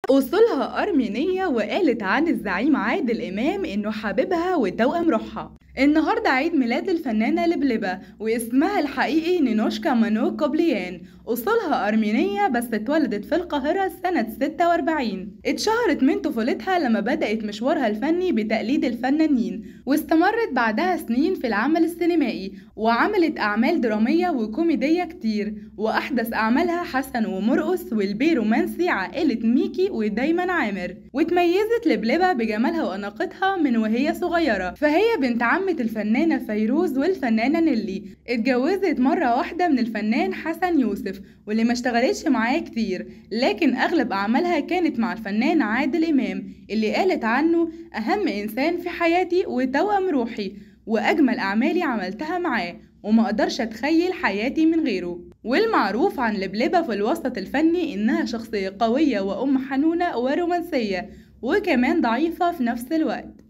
أصولها أرمينية وقالت عن الزعيم عادل إمام إنه حبيبها وتوأم روحها النهاردة عيد ميلاد الفنانة لبلبة واسمها الحقيقي نينوشكا مانو كوبليان أصولها أرمينية بس اتولدت في القاهرة سنة 46 اتشهرت من طفولتها لما بدأت مشوارها الفني بتقليد الفنانين واستمرت بعدها سنين في العمل السينمائي وعملت أعمال درامية وكوميدية كتير وأحدث أعمالها حسن ومرقص والبي رومانسي عائلة ميكي ودايما عامر وتميزت لبلبة بجمالها وأناقتها من وهي صغيرة فهي بنت عمة الفنانة فيروز والفنانة نيلي اتجوزت مرة واحدة من الفنان حسن يوسف واللي ما اشتغلتش معاه كتير لكن أغلب أعمالها كانت مع الفنان عادل إمام اللي قالت عنه أهم إنسان في حياتي وتوأم روحي وأجمل أعمالي عملتها معاه وما أقدرش أتخيل حياتي من غيره والمعروف عن لبلبة في الوسط الفني إنها شخصية قوية وأم حنونة ورومانسية وكمان ضعيفة في نفس الوقت